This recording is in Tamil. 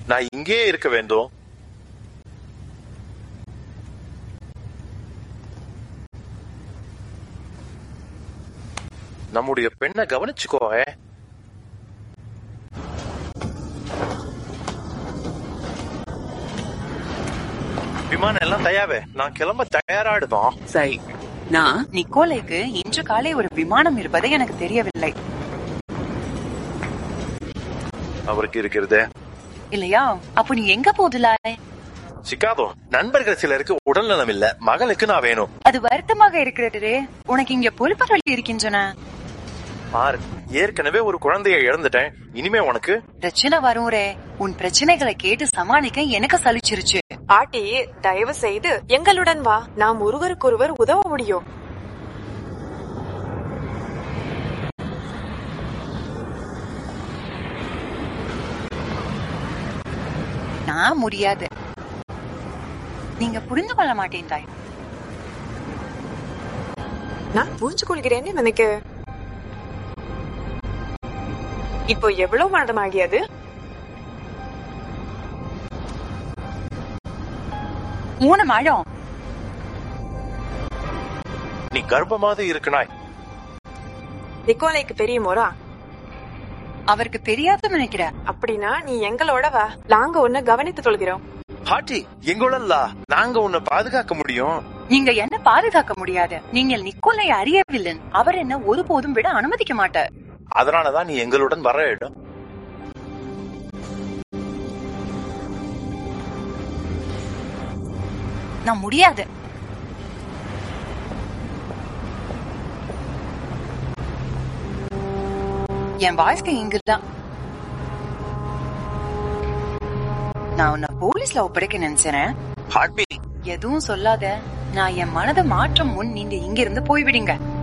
நான் இங்கே இருக்க வேண்டும் நம்முடைய பெண்ணை கவனிச்சுக்கோ விமானம் எல்லாம் தயாவே நான் கிளம்ப தயாராடுதான் சரி நான் நிக்கோலைக்கு இன்று காலை ஒரு விமானம் இருப்பது எனக்கு தெரியவில்லை அவருக்கு இருக்கிறது இல்லையா அப்ப நீ எங்க போதுலாய் சிக்காதோ நண்பர்கள் சிலருக்கு உடல்நலம் இல்ல மகளுக்கு நான் வேணும் அது வருத்தமாக இருக்கிறது உனக்கு இங்க பொறுப்புகள் இருக்கின்றன பாரு ஏற்கனவே ஒரு குழந்தையை இழந்துட்டேன் இனிமே உனக்கு பிரச்சனை வரும் ரே உன் பிரச்சனைகளை கேட்டு சமாளிக்க எனக்கு சலிச்சிருச்சு பாட்டி தயவு செய்து எங்களுடன் வா நாம் ஒருவருக்கொருவர் உதவ முடியும் நான் முடியாது நீங்க புரிந்து கொள்ள மாட்டேன்தாய் நான் புரிஞ்சு கொள்கிறேன்னு நினைக்க இப்போ எவ்வளவு மாதமாகியது மூணு மாதம் நீ கர்ப்பமாக இருக்கனாய் நிக்கோலைக்கு தெரியுமோரா அவருக்கு தெரியாத நினைக்கிற அப்படின்னா நீ எங்களோட வா நாங்க உன்னை கவனித்துக் கொள்கிறோம் பாட்டி எங்களா நாங்க உன்னை பாதுகாக்க முடியும் நீங்க என்ன பாதுகாக்க முடியாது நீங்கள் நிக்கோலை அறியவில்லை அவர் என்ன ஒருபோதும் விட அனுமதிக்க மாட்டார் அதனாலதான் நீ எங்களுடன் வர வேண்டும் நான் முடியாது என் வாழ்க்கை இங்குதான் நான் உன்னை போலீஸ்ல ஒப்படைக்க நினைச்சேன் ஹார்ட்பீட் எதுவும் சொல்லாத நான் என் மனதை மாற்றும் முன் நீங்க இங்கிருந்து போய்விடுங்க